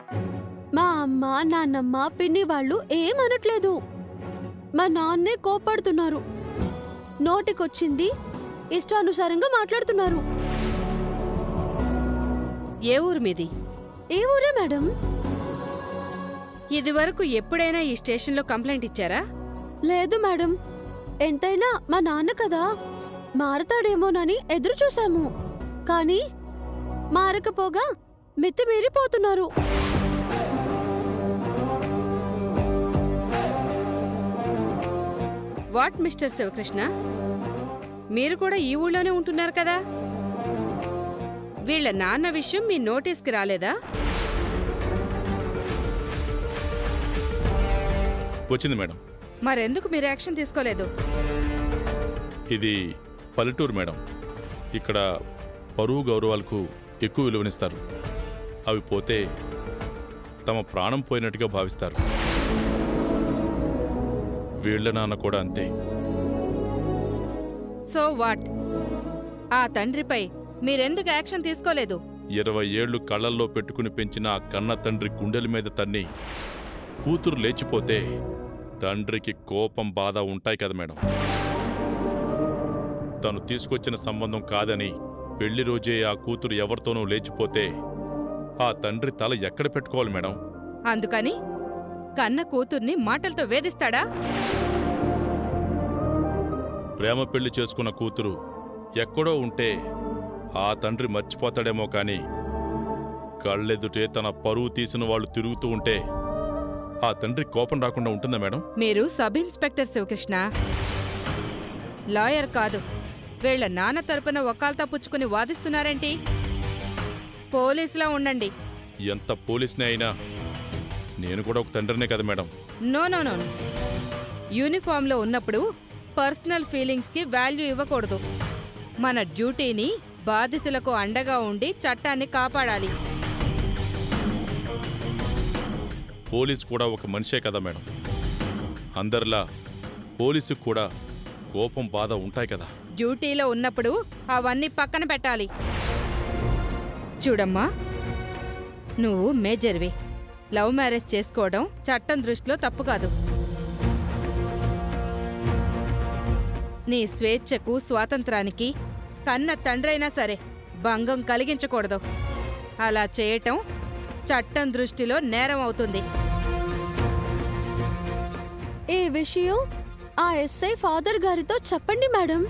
మా అమ్మ నాన్నమ్మ పిన్ని వాళ్ళు ఏమనట్లేదు మా నాన్నే కోపడుతున్నారు నోటికొచ్చింది ఇష్టానుసారంగా మాట్లాడుతున్నారు ఏ ఊరు మీది ఏ ఊరే మేడం ఇదివరకు ఎప్పుడైనా ఈ స్టేషన్లో కంప్లైంట్ ఇచ్చారా లేదు మేడం ఎంతైనా మా నాన్న కదా మారతాడేమోనని ఎదురు చూశాము కానీ మారకపోగా మితిమీరిపోతున్నారు వాట్ మిస్టర్ శివకృష్ణ మీరు కూడా ఈ ఊళ్ళోనే ఉంటున్నారు కదా వీళ్ళ నాన్న విషయం మీ నోటీస్కి రాలేదా వచ్చింది మేడం మరెందుకు మీరు యాక్షన్ తీసుకోలేదు ఇది పల్లెటూరు మేడం ఇక్కడ పరువు గౌరవాలకు ఎక్కువ విలువనిస్తారు అవి పోతే తమ ప్రాణం పోయినట్టుగా భావిస్తారు వీళ్ళ నాన్న కూడా అంతే సో వాట్ ఆ తండ్రిపై మీరెందుకు యాక్షన్ తీసుకోలేదు ఇరవై ఏళ్లు కళ్ళల్లో పెట్టుకుని పెంచిన ఆ కన్న తండ్రి గుండెల మీద తన్ని కూతురు లేచిపోతే తండ్రికి కోపం బాధ ఉంటాయి కదా మేడం తను తీసుకొచ్చిన సంబంధం కాదని పెళ్లి రోజే ఆ కూతురు ఎవరితోనూ లేచిపోతే ఆ తండ్రి తల ఎక్కడ పెట్టుకోవాలి మేడం అందుకని కన్న కూతుర్ని మాటలతో వేధిస్తాడా ప్రేమ పెళ్లి చేసుకున్న కూతురు ఎక్కడో ఉంటే ఆ తండ్రి మర్చిపోతాడేమో కాని కళ్ళెదుటే తన పరువు తీసిన వాళ్ళు తిరుగుతూ ఉంటే ఆ తండ్రి కోపం రాకుండా ఉంటుందా మేడం మీరు సబ్ ఇన్స్పెక్టర్ శివకృష్ణ లాయర్ కాదు వీళ్ళ నాన్న తరపున వకాల్తా పుచ్చుకుని వాదిస్తున్నారేంటి పోలీసులా ఉండండి ఎంత పోలీస్నే అయినా నేను కూడా ఒక తండ్రినే కదా మేడం నో నో నో యూనిఫామ్లో ఉన్నప్పుడు పర్సనల్ ఫీలింగ్స్కి వాల్యూ ఇవ్వకూడదు మన డ్యూటీని బాధితులకు అండగా ఉండి చట్టాన్ని కాపాడాలి పోలీస్ కూడా ఒక మనిషే కదా మేడం అందరిలా పోలీసుకు కూడా కోపం బాధ ఉంటాయి కదా డ్యూటీలో ఉన్నప్పుడు అవన్నీ పక్కన పెట్టాలి చూడమ్మా నువ్వు మేజర్వి లవ్ మ్యారేజ్ చేసుకోవడం చట్టం దృష్టిలో తప్పు కాదు నీ స్వేచ్ఛకు స్వాతంత్రానికి కన్న తండ్రైనా సరే భంగం కలిగించకూడదు అలా చేయటం చట్టం దృష్టిలో నేరం అవుతుంది ఈ విషయం ఆ ఎస్ఐ ఫాదర్ గారితో చెప్పండి మేడం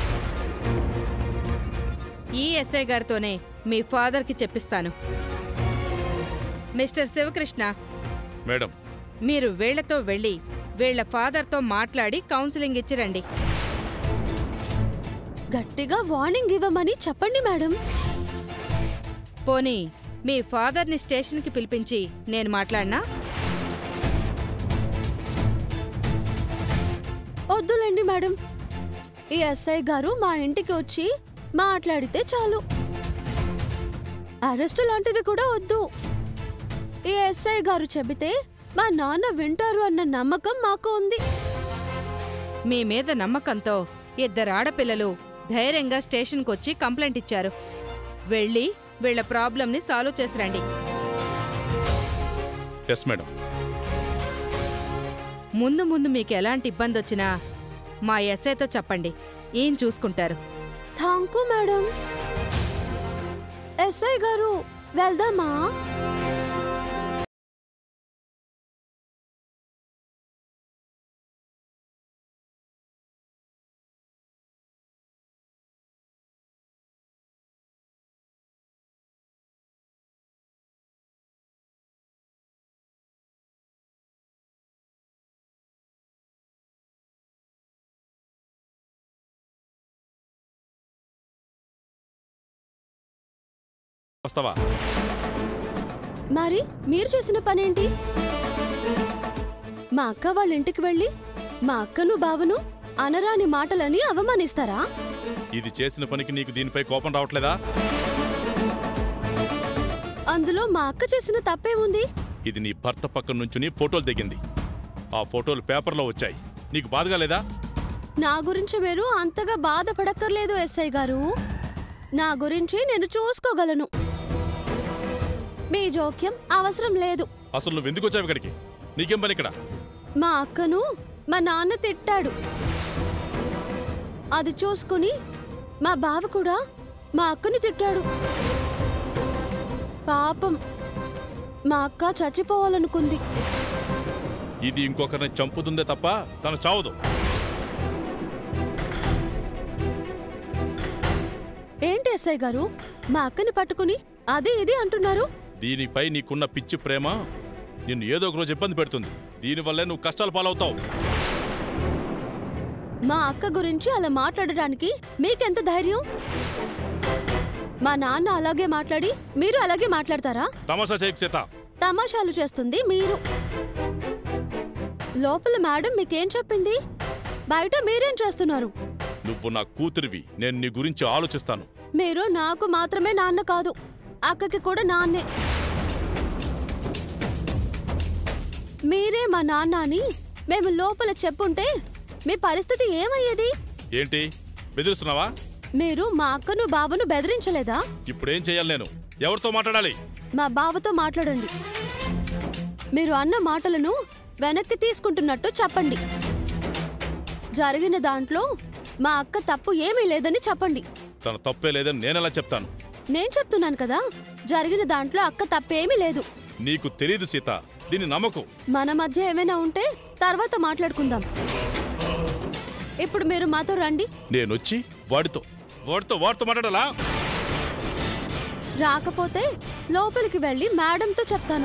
ఈ ఎస్ఐ గారితోనే మీ ఫాదర్కి చెప్పిస్తాను మిస్టర్ శివకృష్ణ మేడం మీరు వీళ్లతో వెళ్ళి వీళ్ల ఫాదర్తో మాట్లాడి కౌన్సిలింగ్ ఇచ్చిరండి గట్టిగా వార్నింగ్ ఇవ్వమని చెప్పండి మేడం పోనీ మీ ఫాదర్ని స్టేషన్కి పిలిపించి నేను మాట్లాడినా వద్దులేండి మేడం ఈ ఎస్ఐ గారు మా ఇంటికి వచ్చి మాట్లాడితే చాలు అరెస్టు లాంటిది కూడా వద్దు ఈ ఎస్ఐ గారు చెబితే మా నాన్న వింటారు అన్న నమ్మకం మాకు ఉంది మీ మీద నమ్మకంతో ఇద్దరు ఆడపిల్లలు ధైర్యంగా స్టేషన్కి వచ్చి కంప్లైంట్ ఇచ్చారు వెళ్ళి వీళ్ల ప్రాబ్లంని సాల్వ్ చేసిరండి ఎస్ మేడం ముందు ముందు మీకు ఎలాంటి ఇబ్బంది వచ్చినా మా ఎస్ఐతో చెప్పండి ఏం చూసుకుంటారు థాంకు మేడం ఎస్ఐ గారు వెళ్దామా వస్తావా మరి మీరు చేసిన పనేంటి మా అక్క వాళ్ళ ఇంటికి వెళ్ళి మా అక్కను బావను అనరాని మాటలని అవమానిస్తారా ఇది చేసిన పనికి నీకు దీనిపై కోపం రావట్లేదా అందులో మా అక్క చేసిన తప్పేముంది ఇది నీ భర్త పక్కన నుంచుని ఫోటోలు దిగింది ఆ ఫోటోలు పేపర్లో వచ్చాయి నీకు బాధగా లేదా నా గురించి మీరు అంతగా బాధపడక్కర్లేదు ఎస్ఐ గారు నా గురించి నేను చూసుకోగలను మీ జోక్యం అవసరం లేదు అసలు నువ్వు ఎందుకు వచ్చావు ఇక్కడికి నీకేం పని ఇక్కడ మా అక్కను మా నాన్న తిట్టాడు అది చూసుకుని మా బావ కూడా మా అక్కని తిట్టాడు పాపం మా అక్క చచ్చిపోవాలనుకుంది ఇది ఇంకొకరిని చంపుతుందే తప్ప తను చావదు ఏంటి ఎస్ఐ గారు మా అక్కని పట్టుకుని అది ఇది అంటున్నారు దీనిపై నీకున్న పిచ్చి ప్రేమ నిన్ను ఏదో ఒక రోజు ఇబ్బంది పెడుతుంది దీనివల్లే నువ్వు కష్టాలు పాలవుతావు మా అక్క గురించి అలా మాట్లాడడానికి మీకెంత ధైర్యం మా నాన్న అలాగే మాట్లాడి మీరు అలాగే మాట్లాడతారా తమాషా చేయకు సీత తమాషాలు చేస్తుంది మీరు లోపల మేడం మీకేం చెప్పింది బయట మీరేం చేస్తున్నారు నువ్వు నా కూతురివి నేను నీ గురించి ఆలోచిస్తాను మీరు నాకు మాత్రమే నాన్న కాదు అక్కకి కూడా నాన్నే మీరే మా నాన్న అని మేము లోపల చెప్పుంటే మీ పరిస్థితి ఏమయ్యేది ఏంటి బెదిరిస్తున్నావా మీరు మా అక్కను బావను బెదిరించలేదా ఇప్పుడేం చేయాలి నేను ఎవరితో మాట్లాడాలి మా బావతో మాట్లాడండి మీరు అన్న మాటలను వెనక్కి తీసుకుంటున్నట్టు చెప్పండి జరిగిన దాంట్లో మా అక్క తప్పు ఏమీ లేదని చెప్పండి తన తప్పే లేదని నేనెలా చెప్తాను నేను చెప్తున్నాను కదా జరిగిన దాంట్లో అక్క తప్పేమీ లేదు నీకు తెలీదు సీత దీన్ని నమ్మకు మన మధ్య ఏమైనా ఉంటే తర్వాత మాట్లాడుకుందాం ఇప్పుడు మీరు మాతో రండి నేనొచ్చి వాడితో వాడితో వాడితో మాట్లాడాలా రాకపోతే లోపలికి వెళ్ళి మేడంతో చెప్తాను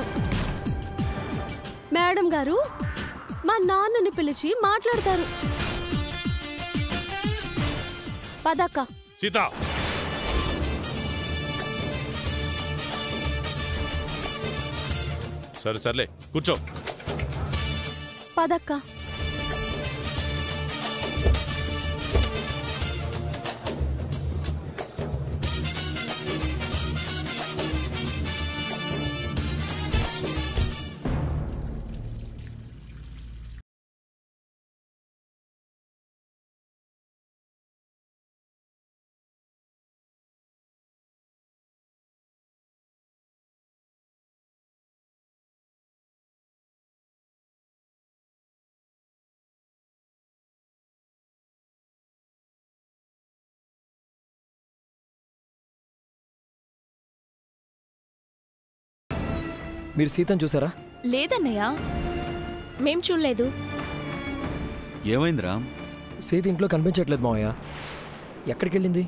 మేడం గారు మా నాన్నని పిలిచి మాట్లాడతారు పదక్క సీత సరే సర్లే కూర్చో పదక్క మీరు సీతను చూసారా లేదన్నయ్య మేం చూడలేదు ఏమైంది రామ్ సీత ఇంట్లో కనిపించట్లేదు మావయ్య ఎక్కడికి వెళ్ళింది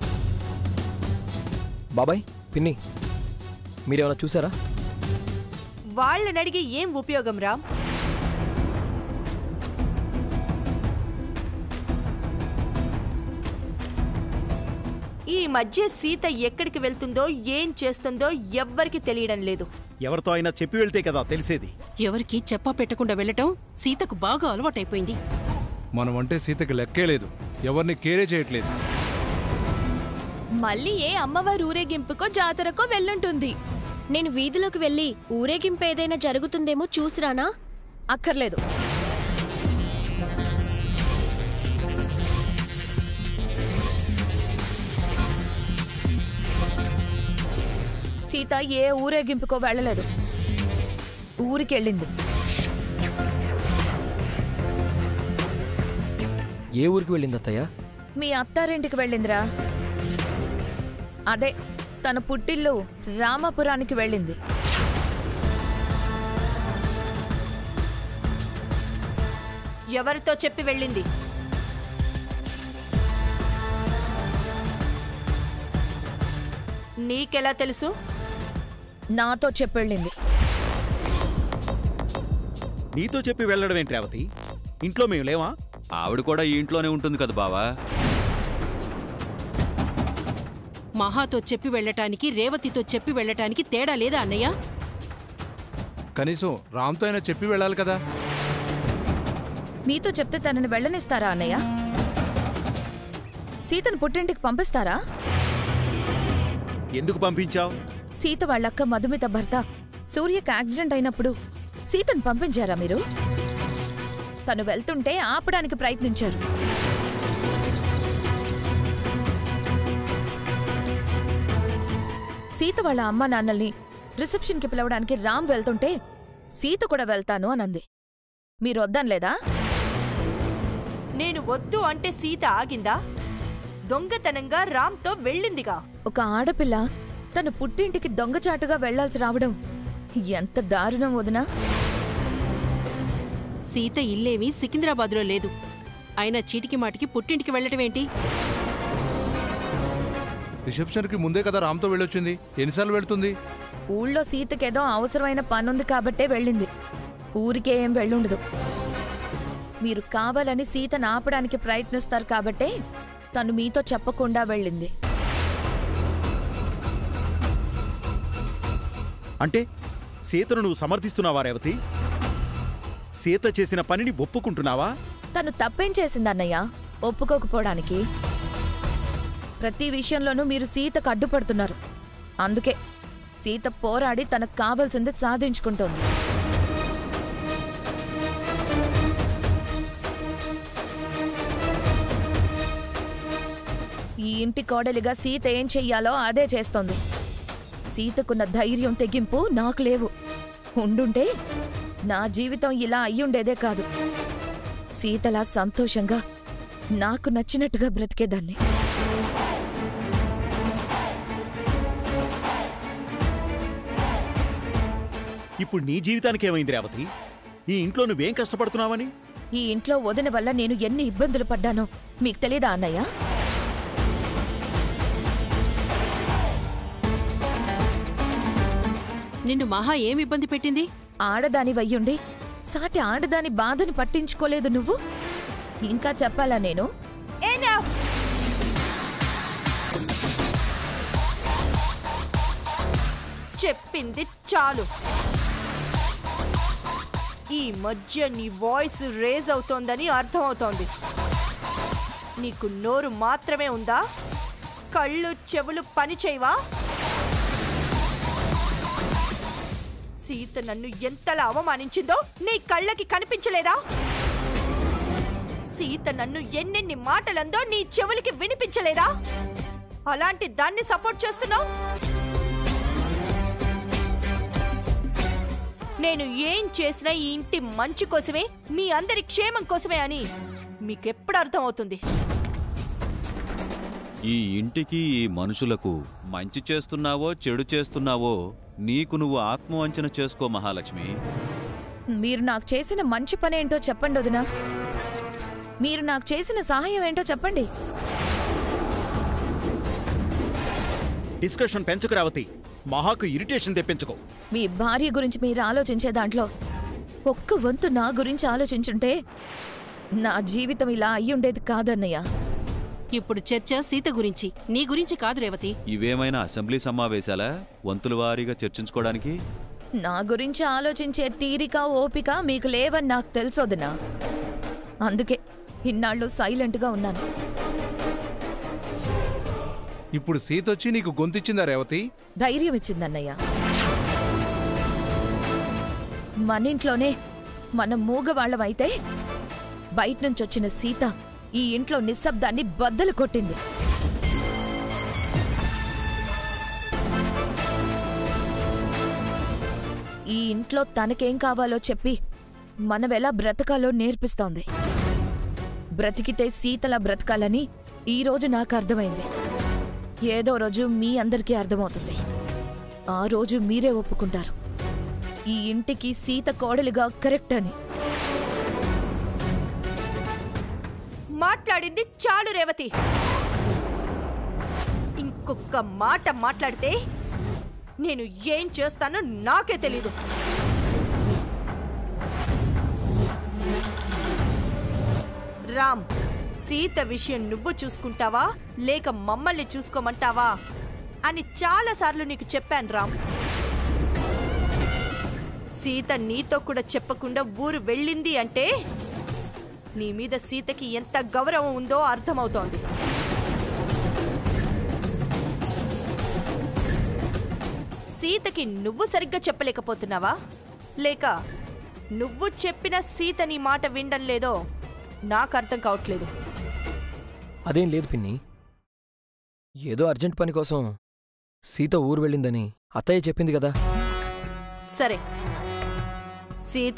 బాబాయ్ పిన్ని మీరేమైనా చూసారా వాళ్ళని అడిగి ఏం ఉపయోగం రామ్ ఈ మధ్య సీత ఎక్కడికి వెళ్తుందో ఏం చేస్తుందో ఎవ్వరికి తెలియడం లేదు ఎవరితో అయినా చెప్పి వెళ్తే కదా తెలిసేది ఎవరికి చెప్పా పెట్టకుండా వెళ్ళటం సీతకు బాగా అలవాటైపోయింది మనం అంటే సీతకి లెక్కే లేదు ఎవరిని కేరే చేయట్లేదు మళ్ళీ ఏ అమ్మవారి ఊరేగింపుకో జాతరకో వెళ్ళుంటుంది నేను వీధిలోకి వెళ్ళి ఊరేగింపు ఏదైనా జరుగుతుందేమో చూసిరానా అక్కర్లేదు సీత ఏ ఊరేగింపుకో వెళ్ళలేదు ఊరికి వెళ్ళింది ఏ ఊరికి వెళ్ళింది అత్తయ్య మీ అత్తారింటికి వెళ్ళిందిరా అదే తన పుట్టిల్లు రామాపురానికి వెళ్ళింది ఎవరితో చెప్పి వెళ్ళింది నీకెలా తెలుసు నాతో చెప్పి వెళ్ళింది నీతో చెప్పి వెళ్ళడం ఏంటి రేవతి ఇంట్లో మేము లేవా ఆవిడ కూడా ఈ ఇంట్లోనే ఉంటుంది కదా బావా మహాతో చెప్పి వెళ్ళటానికి రేవతితో చెప్పి వెళ్ళటానికి తేడా లేదా అన్నయ్య కనీసం రామ్తో అయినా చెప్పి వెళ్ళాలి కదా మీతో చెప్తే తనని వెళ్ళనిస్తారా అన్నయ్య సీతను పుట్టింటికి పంపిస్తారా ఎందుకు పంపించావు సీత వాళ్ళక్క మధుమిత భర్త సూర్యకి యాక్సిడెంట్ అయినప్పుడు సీతను పంపించారా మీరు తను వెళ్తుంటే ఆపడానికి ప్రయత్నించారు సీత వాళ్ళ అమ్మ నాన్నల్ని రిసెప్షన్కి పిలవడానికి రామ్ వెళ్తుంటే సీత కూడా వెళ్తాను అనంది మీరు వద్దనలేదా నేను వద్దు అంటే సీత ఆగిందా దొంగతనంగా రామ్తో వెళ్ళిందిగా ఒక ఆడపిల్ల తన పుట్టింటికి దొంగచాటుగా వెళ్లాల్సి రావడం ఎంత దారుణం వదినా సీత ఇల్లేమీ సికింద్రాబాద్లో లేదు అయినా చీటికి మాటికి పుట్టింటికి వెళ్ళటమేంటి రిసెప్షన్కి ముందే కదా రామ్తో వెళ్ళొచ్చింది ఎన్నిసార్లు వెళ్తుంది ఊళ్ళో సీతకేదో అవసరమైన పనుంది కాబట్టే వెళ్ళింది ఊరికే ఏం వెళ్ళుండదు మీరు కావాలని సీతను ఆపడానికి ప్రయత్నిస్తారు కాబట్టే తను మీతో చెప్పకుండా వెళ్ళింది అంటే సీతను నువ్వు సమర్థిస్తున్నావా రేవతి సీత చేసిన పనిని ఒప్పుకుంటున్నావా తను తప్పేం చేసిందన్నయ్య ఒప్పుకోకపోవడానికి ప్రతి విషయంలోనూ మీరు సీతకు అడ్డుపడుతున్నారు అందుకే సీత పోరాడి తనకు కావాల్సింది సాధించుకుంటోంది ఈ ఇంటి కోడలిగా సీత ఏం చెయ్యాలో అదే చేస్తోంది సీతకున్న ధైర్యం తెగింపు నాకు లేవు ఉండుంటే నా జీవితం ఇలా అయ్యుండేదే కాదు సీతలా సంతోషంగా నాకు నచ్చినట్టుగా బ్రతికేదాన్ని ఇప్పుడు నీ జీవితానికి ఏమైంది రేవతి ఈ ఇంట్లో నువ్వేం కష్టపడుతున్నావని ఈ ఇంట్లో వదిన వల్ల నేను ఎన్ని ఇబ్బందులు పడ్డానో మీకు తెలీదా అన్నయ్య నిన్ను మహా ఏం ఇబ్బంది పెట్టింది ఆడదాని వయ్యుండి సాటి ఆడదాని బాధని పట్టించుకోలేదు నువ్వు ఇంకా చెప్పాలా నేను ఎనఫ్ చెప్పింది చాలు ఈ మధ్య నీ వాయిస్ రేజ్ అవుతోందని అర్థమవుతోంది నీకు నోరు మాత్రమే ఉందా కళ్ళు చెవులు పని చేయవా సీత నన్ను ఎంతలా అవమానించిందో నీ కళ్ళకి కనిపించలేదా సీత నన్ను ఎన్నెన్ని మాటలందో నీ చెవులకి వినిపించలేదా అలాంటి దాన్ని సపోర్ట్ చేస్తున్నావు నేను ఏం చేసినా ఈ ఇంటి మంచి కోసమే మీ అందరి క్షేమం కోసమే అని మీకెప్పుడు అర్థమవుతుంది ఈ ఇంటికి ఈ మనుషులకు మంచి చేస్తున్నావో చెడు చేస్తున్నావో నీకు నువ్వు ఆత్మవంచన చేసుకో మహాలక్ష్మి మీరు నాకు చేసిన మంచి పని ఏంటో చెప్పండి వదినా మీరు నాకు చేసిన సహాయం ఏంటో చెప్పండి డిస్కషన్ పెంచుకు రేవతి మహాకు ఇరిటేషన్ తెప్పించుకో మీ భార్య గురించి మీరు ఆలోచించే దాంట్లో ఒక్క వంతు నా గురించి ఆలోచించుంటే నా జీవితం ఇలా అయ్యుండేది కాదన్నయ్య ఇప్పుడు చర్చ సీత గురించి నీ గురించి కాదు రేవతి ఇవేమైనా అసెంబ్లీ సమావేశాలా వంతుల వారీగా చర్చించుకోవడానికి నా గురించి ఆలోచించే తీరిక ఓపిక మీకు లేవని నాకు తెలుసోదినా అందుకే ఇన్నాళ్ళు సైలెంట్గా ఉన్నాను ఇప్పుడు సీత వచ్చి నీకు గొంతిచ్చిందా రేవతి ధైర్యం ఇచ్చిందన్నయ్య మన ఇంట్లోనే మనం మూగవాళ్ళమైతే బయట నుంచి వచ్చిన సీత ఈ ఇంట్లో నిశ్శబ్దాన్ని బద్దలు కొట్టింది ఈ ఇంట్లో తనకేం కావాలో చెప్పి మనం ఎలా బ్రతకాలో నేర్పిస్తోంది బ్రతికితే సీతలా బ్రతకాలని ఈ రోజు నాకు అర్థమైంది ఏదో రోజు మీ అందరికీ అర్థమవుతుంది ఆ రోజు మీరే ఒప్పుకుంటారు ఈ ఇంటికి సీత కోడలిగా కరెక్ట్ అని మాట్లాడింది చాలు రేవతి ఇంకొక మాట మాట్లాడితే నేను ఏం చేస్తానో నాకే తెలీదు రామ్ సీత విషయం నువ్వు చూసుకుంటావా లేక మమ్మల్ని చూసుకోమంటావా అని చాలాసార్లు నీకు చెప్పాను రామ్ సీత నీతో కూడా చెప్పకుండా ఊరు వెళ్ళింది అంటే నీ మీద సీతకి ఎంత గౌరవం ఉందో అర్థమవుతోంది సీతకి నువ్వు సరిగ్గా చెప్పలేకపోతున్నావా లేక నువ్వు చెప్పిన సీత నీ మాట వినడం లేదో నాకు అర్థం కావట్లేదు అదేం లేదు పిన్ని ఏదో అర్జెంట్ పని కోసం సీత ఊరు వెళ్ళిందని అత్తయ్య చెప్పింది కదా సరే సీత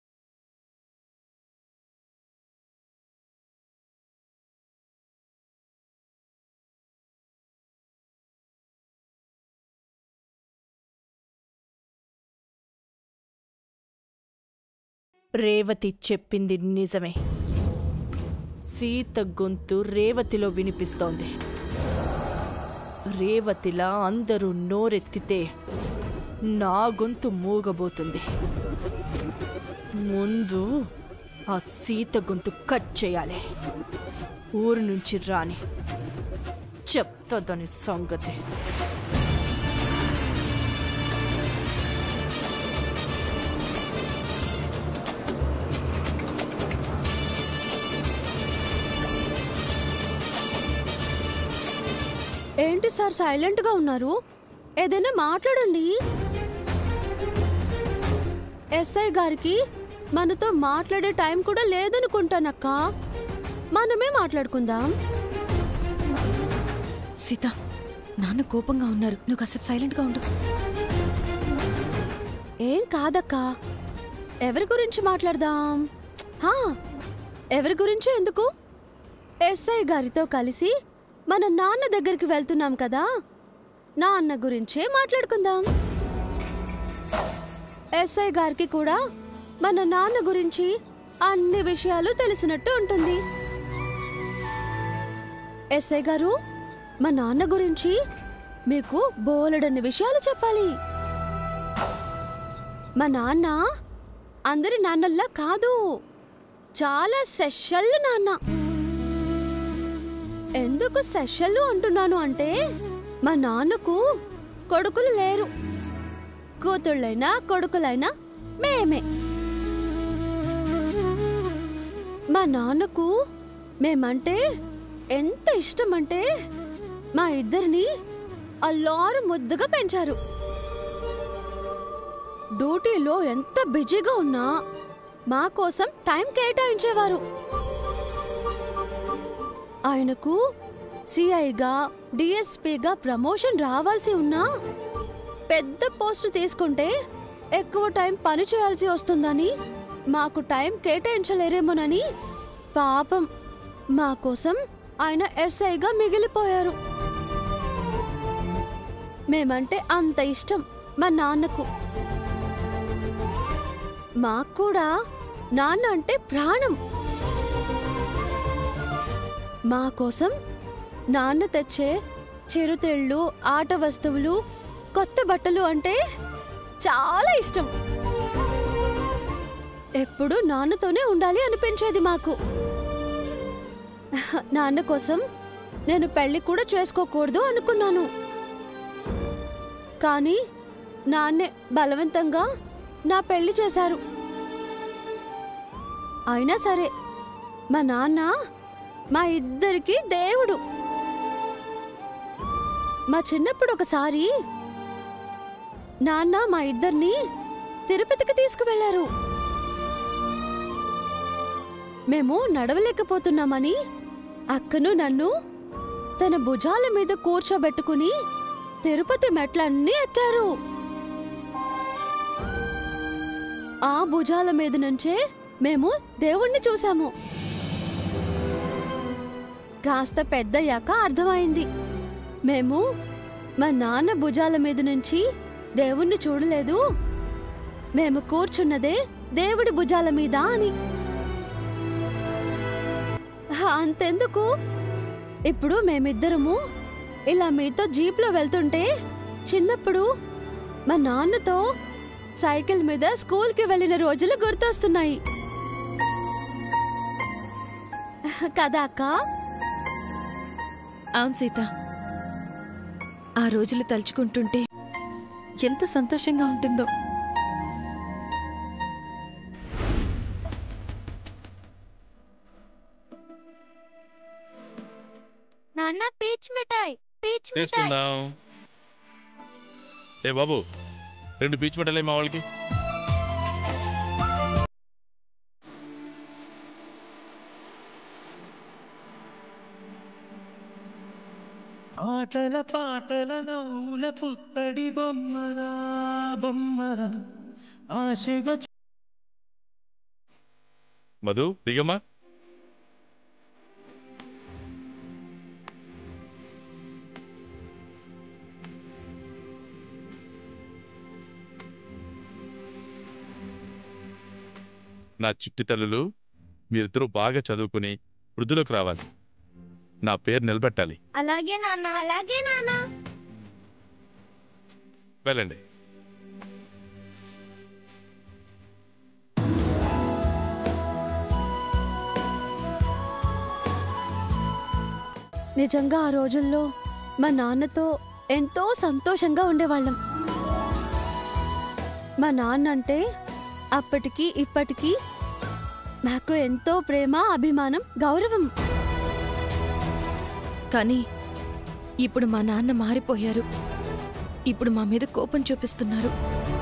రేవతి చెప్పింది నిజమే సీత గొంతు రేవతిలో వినిపిస్తోంది రేవతిలా అందరూ నోరెత్తితే నా గొంతు మూగబోతుంది ముందు ఆ సీత గొంతు కట్ చేయాలి ఊరు నుంచి రాని చెప్తా దాని సంగతి ఏంటి సార్ సైలెంట్ గా ఉన్నారు ఏదైనా మాట్లాడండి ఎస్ఐ గారికి మనతో మాట్లాడే టైం కూడా లేదనుకుంటానక్క మనమే మాట్లాడుకుందాం సీత నాన్న కోపంగా ఉన్నారు నువ్వు కాసేపు సైలెంట్గా ఉండు ఏం కాదక్క ఎవరి గురించి మాట్లాడదాం హా, ఎవరి గురించి ఎందుకు ఎస్ఐ గారితో కలిసి మన నాన్న దగ్గరికి వెళ్తున్నాం కదా నాన్న గురించే మాట్లాడుకుందాం ఎస్ఐ గారికి కూడా మన నాన్న గురించి అన్ని విషయాలు తెలిసినట్టు ఉంటుంది ఎస్ఐ గారు మా నాన్న గురించి మీకు బోలెడన్ని విషయాలు చెప్పాలి మా నాన్న అందరి నాన్నల్లా కాదు చాలా సెషల్ నాన్న ఎందుకు సెషల్ అంటున్నాను అంటే మా నాన్నకు కొడుకులు లేరు కూతుళ్ళైనా కొడుకులైనా మేమే మా నాన్నకు మేమంటే ఎంత ఇష్టం అంటే మా ఇద్దరిని అల్లారు ముద్దుగా పెంచారు డ్యూటీలో ఎంత బిజీగా ఉన్నా మా కోసం టైం కేటాయించేవారు ఆయనకు సిఐగా డిఎస్పీగా ప్రమోషన్ రావాల్సి ఉన్నా పెద్ద పోస్ట్ తీసుకుంటే ఎక్కువ టైం పని చేయాల్సి వస్తుందని మాకు టైం కేటాయించలేరేమోనని పాపం మా కోసం ఆయన ఎస్ఐగా మిగిలిపోయారు మేమంటే అంత ఇష్టం మా నాన్నకు మాకు కూడా నాన్న అంటే ప్రాణం మా కోసం నాన్న తెచ్చే చిరుతిళ్ళు ఆట వస్తువులు కొత్త బట్టలు అంటే చాలా ఇష్టం ఎప్పుడు నాన్నతోనే ఉండాలి అనిపించేది మాకు నాన్న కోసం నేను పెళ్లి కూడా చేసుకోకూడదు అనుకున్నాను కానీ నాన్నే బలవంతంగా నా పెళ్లి చేశారు అయినా సరే మా నాన్న మా ఇద్దరికి దేవుడు మా చిన్నప్పుడు ఒకసారి నాన్న మా ఇద్దరిని తిరుపతికి తీసుకువెళ్లారు మేము నడవలేకపోతున్నామని అక్కను నన్ను తన భుజాల మీద కూర్చోబెట్టుకుని తిరుపతి మెట్లన్నీ ఎక్కారు ఆ భుజాల మీద నుంచే మేము దేవుణ్ణి చూసాము కాస్త పెద్దయ్యాక అర్థమైంది మేము మా నాన్న భుజాల మీద నుంచి దేవుణ్ణి చూడలేదు మేము కూర్చున్నదే దేవుడి భుజాల మీద అని హా, అంతెందుకు ఇప్పుడు మేమిద్దరము ఇలా మీతో జీప్లో వెళ్తుంటే చిన్నప్పుడు మా నాన్నతో సైకిల్ మీద స్కూల్కి వెళ్ళిన రోజులు గుర్తొస్తున్నాయి కదా అక్క అవును సీత ఆ రోజులు తలుచుకుంటుంటే ఎంత సంతోషంగా ఉంటుందో నాన్న పీచ్ మిఠాయి పీచ్ మిఠాయి తీసుకుందాం ఏ బాబు రెండు పీచు పెట్టలే మా వాళ్ళకి ఆటల పాటల నవ్వుల పుత్తడి బొమ్మరా బొమ్మరా ఆశగా మధు దిగమ్మా నా చిట్టి తల్లులు మీరిద్దరూ బాగా చదువుకుని వృద్ధులకు రావాలి నా పేరు నిలబెట్టాలి అలాగే నాన్న అలాగే నాన్న వెళ్ళండి నిజంగా ఆ రోజుల్లో మా నాన్నతో ఎంతో సంతోషంగా ఉండేవాళ్ళం మా నాన్న అంటే అప్పటికి ఇప్పటికీ నాకు ఎంతో ప్రేమ అభిమానం గౌరవం కానీ ఇప్పుడు మా నాన్న మారిపోయారు ఇప్పుడు మా మీద కోపం చూపిస్తున్నారు